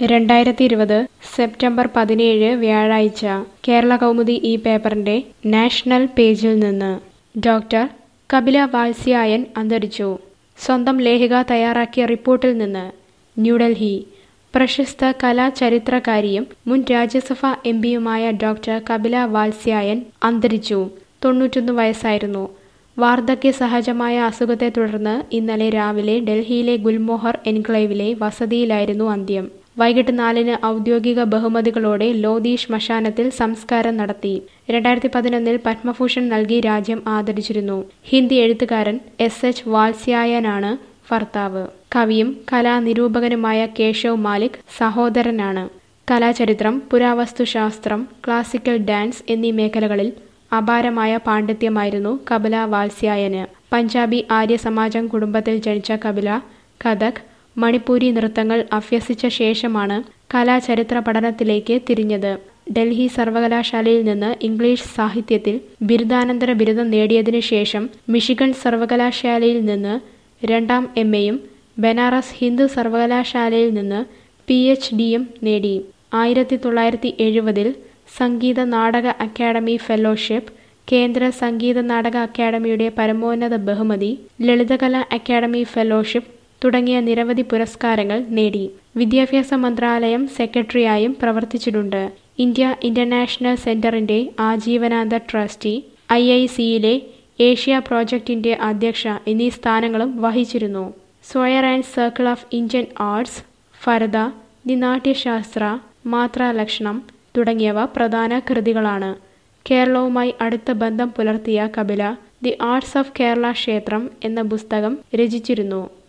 രണ്ടായിരത്തി ഇരുപത് സെപ്റ്റംബർ പതിനേഴ് വ്യാഴാഴ്ച കേരള കൗമുദി ഈ പേപ്പറിന്റെ നാഷണൽ പേജിൽ നിന്ന് ഡോക്ടർ കപില വാത്സ്യായൻ അന്തരിച്ചു സ്വന്തം ലേഖിക തയ്യാറാക്കിയ റിപ്പോർട്ടിൽ നിന്ന് ന്യൂഡൽഹി പ്രശസ്ത കലാചരിത്രകാരിയും മുൻ രാജ്യസഭാ എം പിയുമായ ഡോക്ടർ കപില വാത്സ്യായൻ അന്തരിച്ചു തൊണ്ണൂറ്റൊന്ന് വയസ്സായിരുന്നു വാർദ്ധക്യ സഹജമായ അസുഖത്തെ തുടർന്ന് ഇന്നലെ രാവിലെ ഡൽഹിയിലെ ഗുൽമോഹർ എൻക്ലേവിലെ വസതിയിലായിരുന്നു അന്ത്യം വൈകിട്ട് നാലിന് ഔദ്യോഗിക ബഹുമതികളോടെ ലോധി ശ്മശാനത്തിൽ സംസ്കാരം നടത്തി രണ്ടായിരത്തി പതിനൊന്നിൽ പത്മഭൂഷൺ നൽകി രാജ്യം ആദരിച്ചിരുന്നു ഹിന്ദി എഴുത്തുകാരൻ എസ് എച്ച് വാത്സ്യായനാണ് ഭർത്താവ് കവിയും കലാനിരൂപകനുമായ കേശവ് മാലിക് സഹോദരനാണ് കലാചരിത്രം പുരാവസ്തുശാസ്ത്രം ക്ലാസിക്കൽ ഡാൻസ് എന്നീ മേഖലകളിൽ അപാരമായ പാണ്ഡിത്യമായിരുന്നു കപില വാത്സ്യായന് പഞ്ചാബി ആര്യ സമാജം കുടുംബത്തിൽ ജനിച്ച കപില കഥക് മണിപ്പൂരി നൃത്തങ്ങൾ അഭ്യസിച്ച ശേഷമാണ് കലാചരിത്ര പഠനത്തിലേക്ക് തിരിഞ്ഞത് ഡൽഹി സർവകലാശാലയിൽ നിന്ന് ഇംഗ്ലീഷ് സാഹിത്യത്തിൽ ബിരുദാനന്തര ബിരുദം നേടിയതിനു ശേഷം മിഷിഗൺ സർവകലാശാലയിൽ നിന്ന് രണ്ടാം എം എയും ബനാറസ് ഹിന്ദു സർവകലാശാലയിൽ നിന്ന് പി എച്ച് ഡിയും നേടി ആയിരത്തി തൊള്ളായിരത്തി എഴുപതിൽ സംഗീത നാടക അക്കാദമി ഫെലോഷിപ്പ് കേന്ദ്ര സംഗീത നാടക അക്കാദമിയുടെ പരമോന്നത ബഹുമതി ലളിതകലാ അക്കാദമി ഫെലോഷിപ്പ് തുടങ്ങിയ നിരവധി പുരസ്കാരങ്ങൾ നേടി വിദ്യാഭ്യാസ മന്ത്രാലയം സെക്രട്ടറിയായും പ്രവർത്തിച്ചിട്ടുണ്ട് ഇന്ത്യ ഇന്റർനാഷണൽ സെന്ററിന്റെ ആജീവനാന്ത ട്രസ്റ്റി ഐ ഐ സിയിലെ ഏഷ്യ പ്രോജക്റ്റിന്റെ അധ്യക്ഷ എന്നീ സ്ഥാനങ്ങളും വഹിച്ചിരുന്നു square and circle of Indian arts ഫരദ ദി നാട്യശാസ്ത്ര മാത്രാലക്ഷണം തുടങ്ങിയവ പ്രധാന കൃതികളാണ് കേരളവുമായി അടുത്ത ബന്ധം പുലർത്തിയ Kapila the arts of Kerala Kshetram എന്ന പുസ്തകം രചിച്ചിരുന്നു